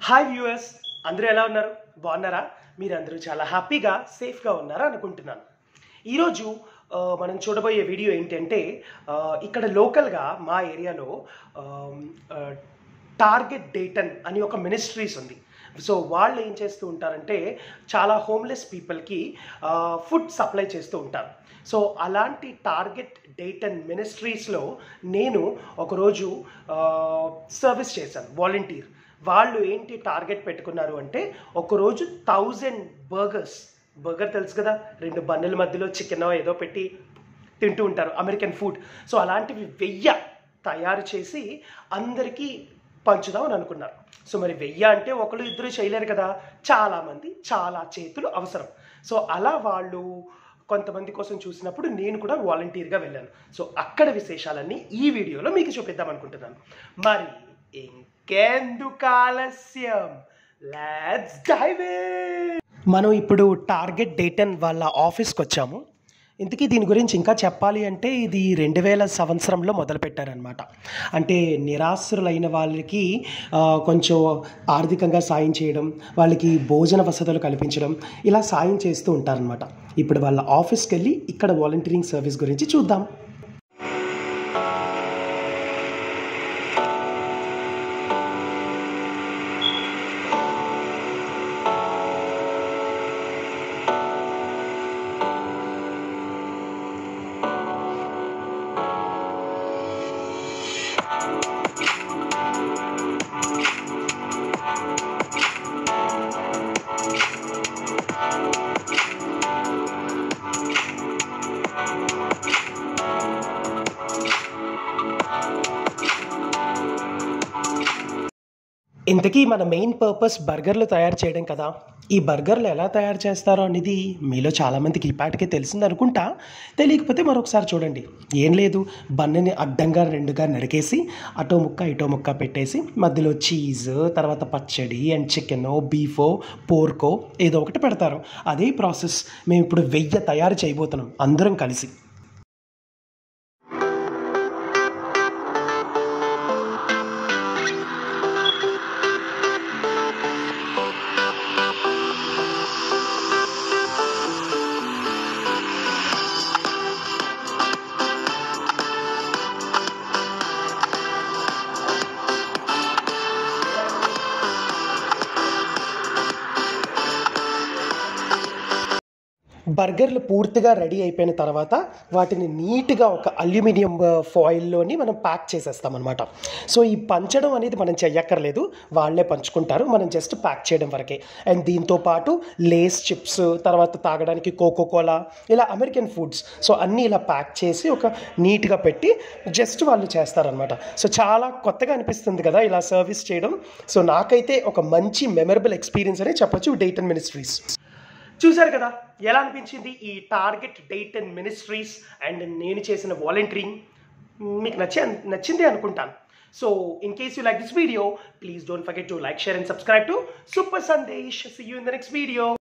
hi viewers అందరూ ఎలా ఉన్నారు బాగున్నారా మీరందరూ చాలా హ్యాపీగా సేఫ్గా ఉన్నారా అనుకుంటున్నాను ఈరోజు ఆ, మనం చూడబోయే వీడియో ఏంటంటే ఆ, ఇక్కడ లోకల్గా మా ఏరియాలో టార్గెట్ డేటన్ అని ఒక మినిస్ట్రీస్ ఉంది సో వాళ్ళు ఏం చేస్తూ ఉంటారంటే చాలా హోమ్లెస్ పీపుల్కి ఫుడ్ సప్లై చేస్తూ ఉంటారు సో అలాంటి టార్గెట్ డేటన్ మినిస్ట్రీస్లో నేను ఒకరోజు సర్వీస్ చేశాను వాలంటీర్ వాళ్ళు ఏంటి టార్గెట్ పెట్టుకున్నారు అంటే ఒకరోజు థౌజండ్ బర్గర్స్ బర్గర్ తెలుసు కదా రెండు బన్నుల మధ్యలో చికెన్ ఏదో పెట్టి తింటూ ఉంటారు అమెరికన్ ఫుడ్ సో అలాంటివి వెయ్య తయారు చేసి అందరికీ పంచుదామని అనుకున్నారు సో మరి వెయ్య అంటే ఒకరు ఇద్దరు చేయలేరు కదా చాలామంది చాలా చేతులు అవసరం సో అలా వాళ్ళు కొంతమంది కోసం చూసినప్పుడు నేను కూడా వాలంటీర్గా వెళ్ళాను సో అక్కడ విశేషాలన్నీ ఈ వీడియోలో మీకు చూపిద్దాం అనుకుంటున్నాను మరి ఇంకెందుకు ఆలస్యం లెట్స్ డైవ్ మనం ఇప్పుడు టార్గెట్ డేటన్ వాళ్ళ ఆఫీస్కి వచ్చాము ఇంతకీ దీని గురించి ఇంకా చెప్పాలి అంటే ఇది రెండు వేల సంవత్సరంలో మొదలుపెట్టారనమాట అంటే నిరాశ్రులైన వాళ్ళకి ఆ, కొంచెం ఆర్థికంగా సాయం చేయడం వాళ్ళకి భోజన వసతులు కల్పించడం ఇలా సాయం చేస్తూ ఉంటారనమాట ఇప్పుడు వాళ్ళ ఆఫీస్కి వెళ్ళి ఇక్కడ వాలంటీరింగ్ సర్వీస్ గురించి చూద్దాం ఇంతకీ మన మెయిన్ పర్పస్ బర్గర్లు తయారు చేయడం కదా ఈ బర్గర్లు ఎలా తయారు చేస్తారో అనేది మీలో చాలామందికి ఈపాటికే తెలిసింది అనుకుంటా తెలియకపోతే మరొకసారి చూడండి ఏం లేదు బన్నని అడ్డంగా రెండుగా నరికేసి అటో ముక్క ఇటో ముక్క పెట్టేసి మధ్యలో చీజ్ తర్వాత పచ్చడి అండ్ చికెనో బీఫో పోర్కో ఏదో ఒకటి పెడతారు అదే ప్రాసెస్ మేము ఇప్పుడు వెయ్యి తయారు చేయబోతున్నాం అందరం కలిసి బర్గర్లు పూర్తిగా రెడీ అయిపోయిన తర్వాత వాటిని నీట్గా ఒక అల్యూమినియం ఫాయిల్లోని మనం ప్యాక్ చేసేస్తాం అనమాట సో ఈ పంచడం అనేది మనం చెయ్యక్కర్లేదు వాళ్ళే పంచుకుంటారు మనం జస్ట్ ప్యాక్ చేయడం వరకే అండ్ దీంతో పాటు లేస్ చిప్స్ తర్వాత తాగడానికి కోకో కోలా ఇలా అమెరికన్ ఫుడ్స్ సో అన్నీ ఇలా ప్యాక్ చేసి ఒక నీట్గా పెట్టి జస్ట్ వాళ్ళు చేస్తారనమాట సో చాలా కొత్తగా అనిపిస్తుంది కదా ఇలా సర్వీస్ చేయడం సో నాకైతే ఒక మంచి మెమరబుల్ ఎక్స్పీరియన్స్ అనే చెప్పొచ్చు డేటన్ మినిస్ట్రీస్ చూశారు కదా ఎలా అనిపించింది ఈ target date and ministries and నేను చేసిన వాలంటీరింగ్ మీకు నచ్చే నచ్చిందే అనుకుంటాను so in case you like this video please don't forget to like share and subscribe to super Sandesh see you in the next video